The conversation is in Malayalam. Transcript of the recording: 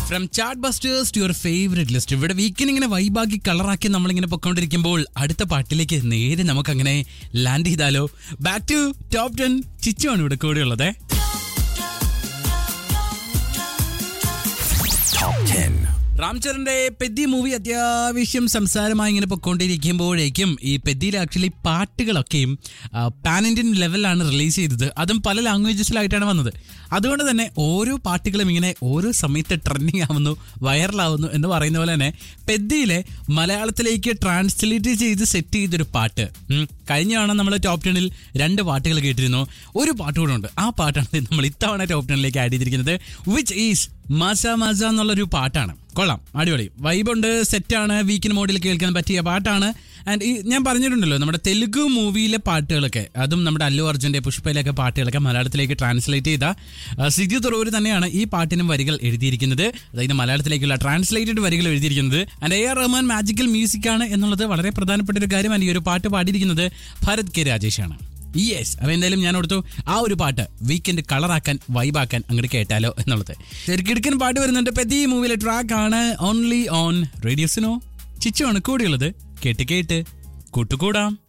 From chat busters to your favourite list ഇവിടെ വീക്കിന് ഇങ്ങനെ വൈബാക്കി കളറാക്കി നമ്മളിങ്ങനെ പൊക്കോണ്ടിരിക്കുമ്പോൾ അടുത്ത പാട്ടിലേക്ക് നേരെ നമുക്കങ്ങനെ ലാൻഡ് ചെയ്താലോ ബാക്ക് ടു ടോപ്പ് ടെൻ ചിച്ചുവാണ് ഇവിടെ കൂടെയുള്ളത് റാംചരന്റെ പെദ്ദി മൂവി അത്യാവശ്യം സംസാരമായി ഇങ്ങനെ പൊക്കോണ്ടിരിക്കുമ്പോഴേക്കും ഈ പെദ്ദിയിൽ ആക്ച്വലി പാട്ടുകളൊക്കെയും പാൻ ഇന്ത്യൻ ലെവലിലാണ് റിലീസ് ചെയ്തത് അതും പല ലാംഗ്വേജസിലായിട്ടാണ് വന്നത് അതുകൊണ്ട് തന്നെ ഓരോ പാട്ടുകളും ഇങ്ങനെ ഓരോ സമയത്ത് ട്രെൻഡിങ് ആവുന്നു വൈറലാവുന്നു എന്ന് പറയുന്ന പോലെ തന്നെ പെദ്ദിയിലെ മലയാളത്തിലേക്ക് ട്രാൻസ്ലേറ്റ് ചെയ്ത് സെറ്റ് ചെയ്തൊരു പാട്ട് ഉം. കഴിഞ്ഞ തവണ നമ്മൾ ടോപ്പ് ടെണിൽ രണ്ട് പാട്ടുകൾ കേട്ടിരുന്നു ഒരു പാട്ട് കൂടെ ഉണ്ട് ആ പാട്ടാണ് നമ്മൾ ഇത്തവണ ടോപ്പ് ടെണിലേക്ക് ആഡ് ചെയ്തിരിക്കുന്നത് വിച്ച് ഈസ് മസ മസ എന്നുള്ളൊരു പാട്ടാണ് കൊള്ളാം അടിപൊളി വൈബുണ്ട് സെറ്റാണ് വീക്കിന് മോഡിൽ കേൾക്കാൻ പറ്റിയ പാട്ടാണ് ആൻഡ് ഈ ഞാൻ പറഞ്ഞിട്ടുണ്ടല്ലോ നമ്മുടെ തെലുഗു മൂവിയിലെ പാട്ടുകളൊക്കെ അതും നമ്മുടെ അല്ലു അർജുൻ്റെ പുഷ്പയിലൊക്കെ പാട്ടുകളൊക്കെ മലയാളത്തിലേക്ക് ട്രാൻസ്ലേറ്റ് ചെയ്ത ആ, സിജു തുറവൂർ തന്നെയാണ് ഈ പാട്ടിനും വരികൾ എഴുതിയിരിക്കുന്നത് അതായത് മലയാളത്തിലേക്കുള്ള ട്രാൻസ്ലേറ്റഡ് വരികൾ എഴുതിയിരിക്കുന്നത് and A R Rahman magical music ആണ് എന്നുള്ളത് വളരെ പ്രധാനപ്പെട്ട ഒരു കാര്യമാണ് ഈ ഒരു പാട്ട് പാടിയിരിക്കുന്നത് ഭരത് കെ രാജേഷാണ് യെസ് അപ്പൊ എന്തായാലും ഞാൻ ഓർത്തു ആ ഒരു പാട്ട് വീക്കെൻഡ് കളറാക്കാൻ വൈബാക്കാൻ അങ്ങോട്ട് കേട്ടാലോ എന്നുള്ളത് ശരിക്കിടക്കൻ പാട്ട് വരുന്നുണ്ട് പെതി മൂവിയിലെ ട്രാക്ക് ആണ് ഓൺലി ഓൺ റേഡിയോസിനോ ചിച്ചു ആണ് കൂടിയുള്ളത് കേട്ട് കേട്ട് കൂട്ടുകൂടാം